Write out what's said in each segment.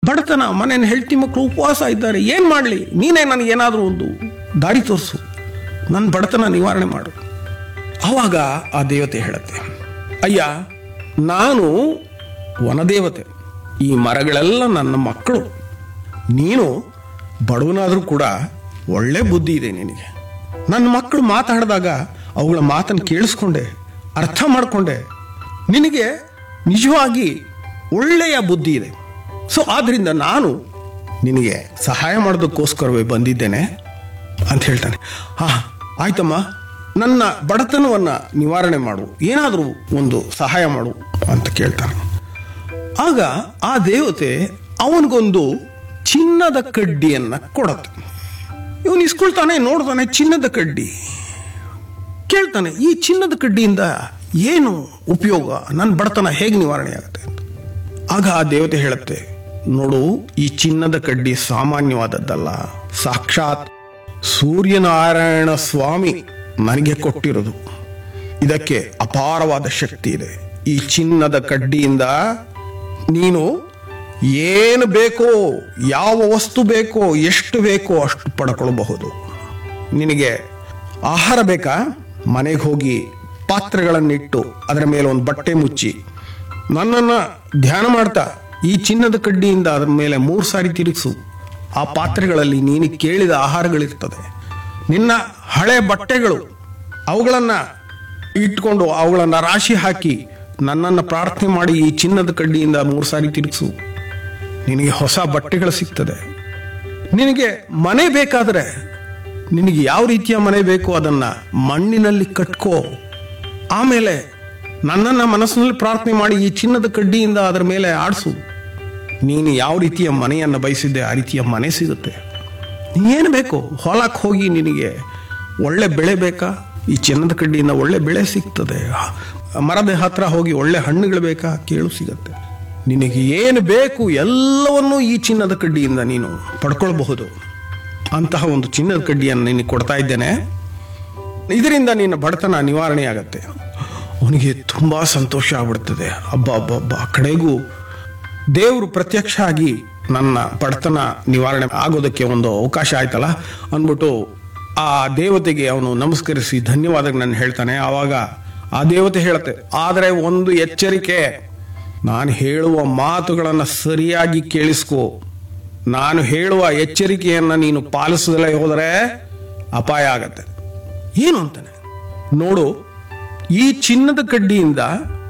ಬಡತನ ಮನೇನ ಹೆಂಡತಿ ಮಕ್ಕಳು ಉಪವಾಸ ಇದ್ದಾರೆ ಏನು ಮಾಡಲಿ ನೀನೇ ನನಗೇನಾದರೂ ಒಂದು ದಾರಿ ತೋರಿಸು ನನ್ನ ಬಡತನ ನಿವಾರಣೆ ಮಾಡು ಆವಾಗ ಆ ದೇವತೆ ಹೇಳುತ್ತೆ ಅಯ್ಯ ನಾನು ವನದೇವತೆ ಈ ಮರಗಳೆಲ್ಲ ನನ್ನ ಮಕ್ಕಳು ನೀನು ಬಡವನಾದರೂ ಕೂಡ ಒಳ್ಳೆ ಬುದ್ಧಿ ಇದೆ ನಿನಗೆ ನನ್ನ ಮಕ್ಕಳು ಮಾತಾಡಿದಾಗ ಅವುಗಳ ಮಾತನ್ನು ಕೇಳಿಸ್ಕೊಂಡೆ ಅರ್ಥ ಮಾಡಿಕೊಂಡೆ ನಿನಗೆ ನಿಜವಾಗಿ ಒಳ್ಳೆಯ ಬುದ್ಧಿ ಇದೆ ಸೊ ಆದ್ರಿಂದ ನಾನು ನಿನಗೆ ಸಹಾಯ ಮಾಡೋದಕ್ಕೋಸ್ಕರವೇ ಬಂದಿದ್ದೇನೆ ಅಂತ ಹೇಳ್ತಾನೆ ಹಾ ಆಯ್ತಮ್ಮ ನನ್ನ ಬಡತನವನ್ನು ನಿವಾರಣೆ ಮಾಡು ಏನಾದರೂ ಒಂದು ಸಹಾಯ ಮಾಡು ಅಂತ ಕೇಳ್ತಾನೆ ಆಗ ಆ ದೇವತೆ ಅವನಿಗೊಂದು ಚಿನ್ನದ ಕಡ್ಡಿಯನ್ನ ಕೊಡತ್ತೆ ಇವನು ಇಸ್ಕೊಳ್ತಾನೆ ನೋಡ್ತಾನೆ ಚಿನ್ನದ ಕಡ್ಡಿ ಕೇಳ್ತಾನೆ ಈ ಚಿನ್ನದ ಕಡ್ಡಿಯಿಂದ ಏನು ಉಪಯೋಗ ನನ್ನ ಬಡತನ ಹೇಗೆ ನಿವಾರಣೆ ಆಗುತ್ತೆ ಅಂತ ಆಗ ಆ ದೇವತೆ ಹೇಳುತ್ತೆ ನೋಡು ಈ ಚಿನ್ನದ ಕಡ್ಡಿ ಸಾಮಾನ್ಯವಾದದ್ದಲ್ಲ ಸಾಕ್ಷಾತ್ ಸೂರ್ಯನಾರಾಯಣ ಸ್ವಾಮಿ ನನಗೆ ಕೊಟ್ಟಿರೋದು ಇದಕ್ಕೆ ಅಪಾರವಾದ ಶಕ್ತಿ ಇದೆ ಈ ಚಿನ್ನದ ಕಡ್ಡಿಯಿಂದ ನೀನು ಏನು ಬೇಕೋ ಯಾವ ವಸ್ತು ಬೇಕೋ ಎಷ್ಟು ಬೇಕೋ ಅಷ್ಟು ಪಡ್ಕೊಳ್ಬಹುದು ನಿನಗೆ ಆಹಾರ ಬೇಕಾ ಮನೆಗೆ ಹೋಗಿ ಪಾತ್ರೆಗಳನ್ನಿಟ್ಟು ಅದರ ಮೇಲೆ ಒಂದು ಬಟ್ಟೆ ಮುಚ್ಚಿ ನನ್ನನ್ನು ಧ್ಯಾನ ಮಾಡ್ತಾ ಈ ಚಿನ್ನದ ಕಡ್ಡಿಯಿಂದ ಅದರ ಮೇಲೆ ಮೂರು ಸಾರಿ ತಿರುಗಿಸು ಆ ಪಾತ್ರೆಗಳಲ್ಲಿ ನೀನು ಕೇಳಿದ ಆಹಾರಗಳಿರ್ತದೆ ನಿನ್ನ ಹಳೆ ಬಟ್ಟೆಗಳು ಅವುಗಳನ್ನು ಇಟ್ಕೊಂಡು ಅವುಗಳನ್ನು ರಾಶಿ ಹಾಕಿ ನನ್ನನ್ನು ಪ್ರಾರ್ಥನೆ ಮಾಡಿ ಈ ಚಿನ್ನದ ಕಡ್ಡಿಯಿಂದ ಮೂರು ಸಾರಿ ತಿರುಗಿಸು ನಿನಗೆ ಹೊಸ ಬಟ್ಟೆಗಳು ಸಿಗ್ತದೆ ನಿನಗೆ ಮನೆ ಬೇಕಾದರೆ ನಿನಗೆ ಯಾವ ರೀತಿಯ ಮನೆ ಬೇಕೋ ಅದನ್ನ ಮಣ್ಣಿನಲ್ಲಿ ಕಟ್ಕೋ ಆಮೇಲೆ ನನ್ನನ್ನು ಮನಸ್ಸಿನಲ್ಲಿ ಪ್ರಾರ್ಥನೆ ಮಾಡಿ ಈ ಚಿನ್ನದ ಕಡ್ಡಿಯಿಂದ ಅದರ ಮೇಲೆ ಆಡಿಸು ನೀನು ಯಾವ ರೀತಿಯ ಮನೆಯನ್ನು ಬಯಸಿದ್ದೆ ಆ ರೀತಿಯ ಮನೆ ಸಿಗುತ್ತೆ ಏನು ಬೇಕು ಹೊಲಕ್ಕೆ ಹೋಗಿ ನಿನಗೆ ಒಳ್ಳೆ ಬೆಳೆ ಬೇಕಾ ಈ ಚಿನ್ನದ ಕಡ್ಡಿಯಿಂದ ಒಳ್ಳೆ ಬೆಳೆ ಸಿಗ್ತದೆ ಮರದ ಹತ್ರ ಹೋಗಿ ಒಳ್ಳೆ ಹಣ್ಣುಗಳು ಬೇಕಾ ಕೇಳು ಸಿಗತ್ತೆ ನಿನಗೆ ಏನು ಬೇಕು ಎಲ್ಲವನ್ನೂ ಈ ಚಿನ್ನದ ಕಡ್ಡಿಯಿಂದ ನೀನು ಪಡ್ಕೊಳ್ಬಹುದು ಅಂತಹ ಒಂದು ಚಿನ್ನದ ಕಡ್ಡಿಯನ್ನು ನಿನಗೆ ಕೊಡ್ತಾ ಇದ್ದೇನೆ ಇದರಿಂದ ನಿನ್ನ ಬಡತನ ನಿವಾರಣೆ ಆಗತ್ತೆ ಅವನಿಗೆ ತುಂಬಾ ಸಂತೋಷ ಆಗ್ಬಿಡ್ತದೆ ಹಬ್ಬ ಹಬ್ಬ ಹಬ್ಬ ಕಡೆಗೂ ದೇವರು ಪ್ರತ್ಯಕ್ಷ ಆಗಿ ನನ್ನ ಬಡತನ ನಿವಾರಣೆ ಆಗೋದಕ್ಕೆ ಒಂದು ಅವಕಾಶ ಆಯ್ತಲ್ಲ ಅಂದ್ಬಿಟ್ಟು ಆ ದೇವತೆಗೆ ಅವನು ನಮಸ್ಕರಿಸಿ ಧನ್ಯವಾದ ನನ್ನ ಹೇಳ್ತಾನೆ ಆವಾಗ ಆ ದೇವತೆ ಹೇಳುತ್ತೆ ಆದರೆ ಒಂದು ಎಚ್ಚರಿಕೆ ನಾನು ಹೇಳುವ ಮಾತುಗಳನ್ನು ಸರಿಯಾಗಿ ಕೇಳಿಸ್ಕೋ ನಾನು ಹೇಳುವ ಎಚ್ಚರಿಕೆಯನ್ನು ನೀನು ಪಾಲಿಸದಲ್ಲೇ ಹೋದರೆ ಅಪಾಯ ಆಗತ್ತೆ ಏನು ಅಂತಾನೆ ನೋಡು ಈ ಚಿನ್ನದ ಕಡ್ಡಿಯಿಂದ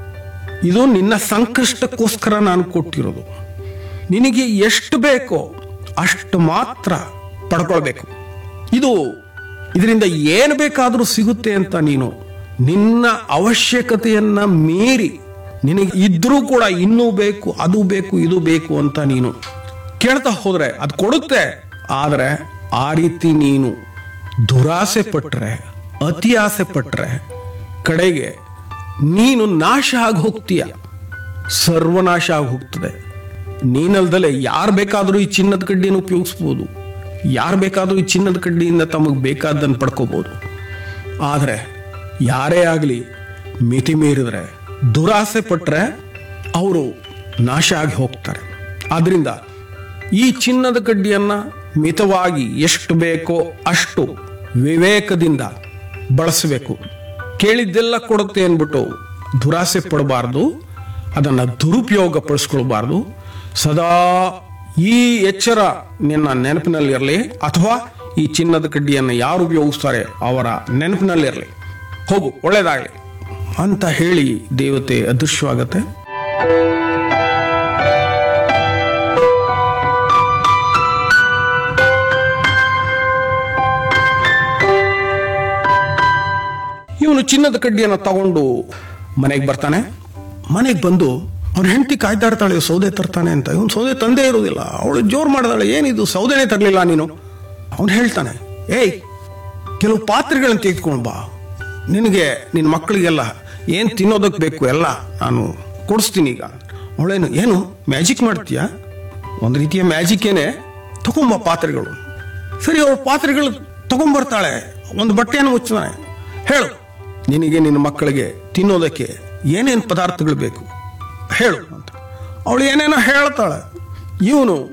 ಇದು ನಿನ್ನ ಸಂಕಷ್ಟಕ್ಕೋಸ್ಕರ ನಾನು ಕೊಟ್ಟಿರೋದು ನಿನಗೆ ಎಷ್ಟು ಬೇಕೋ ಅಷ್ಟು ಮಾತ್ರ ಪಡ್ಕೊಳ್ಬೇಕು ಇದು ಇದರಿಂದ ಏನು ಬೇಕಾದರೂ ಸಿಗುತ್ತೆ ಅಂತ ನೀನು ನಿನ್ನ ಅವಶ್ಯಕತೆಯನ್ನ ಮೀರಿ ನಿನಗೆ ಇದ್ರೂ ಕೂಡ ಇನ್ನೂ ಬೇಕು ಅದು ಬೇಕು ಇದು ಬೇಕು ಅಂತ ನೀನು ಕೇಳ್ತಾ ಹೋದ್ರೆ ಅದು ಕೊಡುತ್ತೆ ಆದರೆ ಆ ರೀತಿ ನೀನು ದುರಾಸೆ ಪಟ್ರೆ ಅತಿ ಆಸೆ ಪಟ್ರೆ ಕಡೆಗೆ ನೀನು ನಾಶ ಆಗಿ ಹೋಗ್ತೀಯ ಸರ್ವನಾಶ ಆಗಿ ಹೋಗ್ತದೆ ನೀನಲ್ದಲೆ ಯಾರು ಬೇಕಾದರೂ ಈ ಚಿನ್ನದ ಕಡ್ಡಿಯನ್ನು ಉಪಯೋಗಿಸ್ಬೋದು ಯಾರು ಬೇಕಾದರೂ ಈ ಚಿನ್ನದ ಕಡ್ಡಿಯಿಂದ ತಮಗೆ ಬೇಕಾದ್ದನ್ನು ಪಡ್ಕೋಬಹುದು ಆದರೆ ಯಾರೇ ಆಗಲಿ ಮಿತಿ ಮೀರಿದ್ರೆ ದುರಾಸೆ ಪಟ್ರೆ ಅವರು ನಾಶ ಆಗಿ ಹೋಗ್ತಾರೆ ಆದ್ರಿಂದ ಈ ಚಿನ್ನದ ಕಡ್ಡಿಯನ್ನ ಮಿತವಾಗಿ ಎಷ್ಟು ಬೇಕೋ ಅಷ್ಟು ವಿವೇಕದಿಂದ ಬಳಸಬೇಕು ಕೇಳಿದ್ದೆಲ್ಲ ಕೊಡುತ್ತೆ ಅಂದ್ಬಿಟ್ಟು ದುರಾಸೆ ಪಡಬಾರ್ದು ಅದನ್ನು ದುರುಪಯೋಗ ಪಡಿಸ್ಕೊಳ್ಬಾರ್ದು ಸದಾ ಈ ಎಚ್ಚರ ನಿನ್ನ ನೆನಪಿನಲ್ಲಿರಲಿ ಅಥವಾ ಈ ಚಿನ್ನದ ಕಡ್ಡಿಯನ್ನು ಯಾರು ಉಪಯೋಗಿಸ್ತಾರೆ ಅವರ ನೆನಪಿನಲ್ಲಿರಲಿ ಹೋಗು ಒಳ್ಳೇದಾಗಲಿ ಅಂತ ಹೇಳಿ ದೇವತೆ ಅದೃಶ್ಯವಾಗತ್ತೆ ಇವನು ಚಿನ್ನದ ಕಡ್ಡಿಯನ್ನು ತಗೊಂಡು ಮನೆಗೆ ಬರ್ತಾನೆ ಮನೆಗೆ ಬಂದು ಅವ್ರ ಹೆಂಡತಿ ಕಾಯ್ತಾ ಇರ್ತಾಳೆ ಇವ್ನು ಸೌದೆ ತರ್ತಾನೆ ಅಂತ ಇವನು ಸೌದೆ ತಂದೇ ಇರೋದಿಲ್ಲ ಅವಳು ಜೋರು ಮಾಡಿದಾಳೆ ಏನಿದು ಸೌದೆನೇ ತರಲಿಲ್ಲ ನೀನು ಅವನು ಹೇಳ್ತಾನೆ ಏಯ್ ಕೆಲವು ಪಾತ್ರೆಗಳನ್ನ ತೆಗೆದುಕೊಂಡು ಬಾ ನಿನಗೆ ನಿನ್ನ ಮಕ್ಕಳಿಗೆಲ್ಲ ಏನು ತಿನ್ನೋದಕ್ಕೆ ಬೇಕು ಎಲ್ಲ ನಾನು ಕೊಡಿಸ್ತೀನಿ ಈಗ ಅವಳೇನು ಏನು ಮ್ಯಾಜಿಕ್ ಮಾಡ್ತೀಯಾ ಒಂದು ರೀತಿಯ ಮ್ಯಾಜಿಕ್ಕೇನೆ ತಗೊಂಬ ಪಾತ್ರೆಗಳು ಸರಿ ಅವಳು ಪಾತ್ರೆಗಳು ತಗೊಂಬರ್ತಾಳೆ ಒಂದು ಬಟ್ಟೆಯನ್ನು ಮುಚ್ತಾನೆ ಹೇಳು ನಿನಗೆ ನಿನ್ನ ಮಕ್ಕಳಿಗೆ ತಿನ್ನೋದಕ್ಕೆ ಏನೇನು ಪದಾರ್ಥಗಳು ಬೇಕು ಹೇಳು ಅಂತ ಅವಳು ಏನೇನೋ ಹೇಳ್ತಾಳೆ ಇವನು